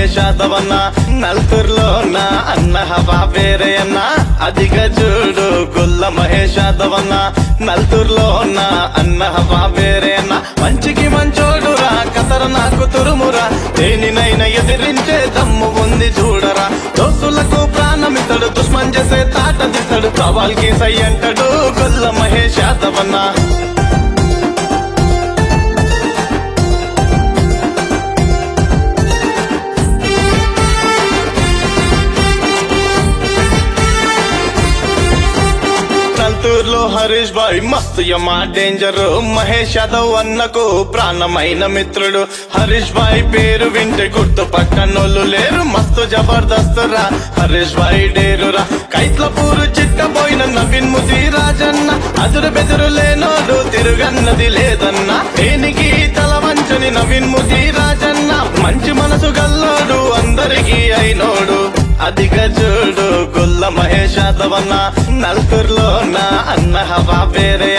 మహేష్ యాదవన్న నల్తూరులో నా అన్న హవా వేరే అన్న అదిగా చూడు గుల్ల మహేష్ యాదవన్న నల్తూరులో నా అన్న హవా వేరే అన్న మంచికి మంచోడురా కతర నాకు తురుమురా దేనినైనా ఎదిరించే దమ్ము ఉంది చూడరా దోస్తులకు ప్రాణమితడు దుష్మన్ చేసే తాట దిత్తడు సవాల్కి సై అంటాడు గుల్ల మహేష్ యాదవన్న నల్తూరులో హరీష్ బాయ్ మస్తు యమా డేంజర్ మహేష్ యాదవ్ అన్నకు ప్రాణమైన మిత్రుడు హరీష్ బాయ్ పేరు వింటే గుర్తు పక్కనోళ్ళు లేరు మస్తు జబర్దస్త్ రా హరీష్ బాయ్ డేరురా కైట్ల పూరు చిట్టబోయిన నవీన్ ముది రాజన్న అదురు బెదురు లేనోడు తిరుగన్నది లేదన్న దేనికి తల వంచని నవీన్ ముది రాజన్న మంచి మనసు గల్లోడు అందరికీ అయినోడు అదిగా చూడు గుల్ల మహేష్ యాదవన్న నల్కూరులో నా అన్న హవా వేరే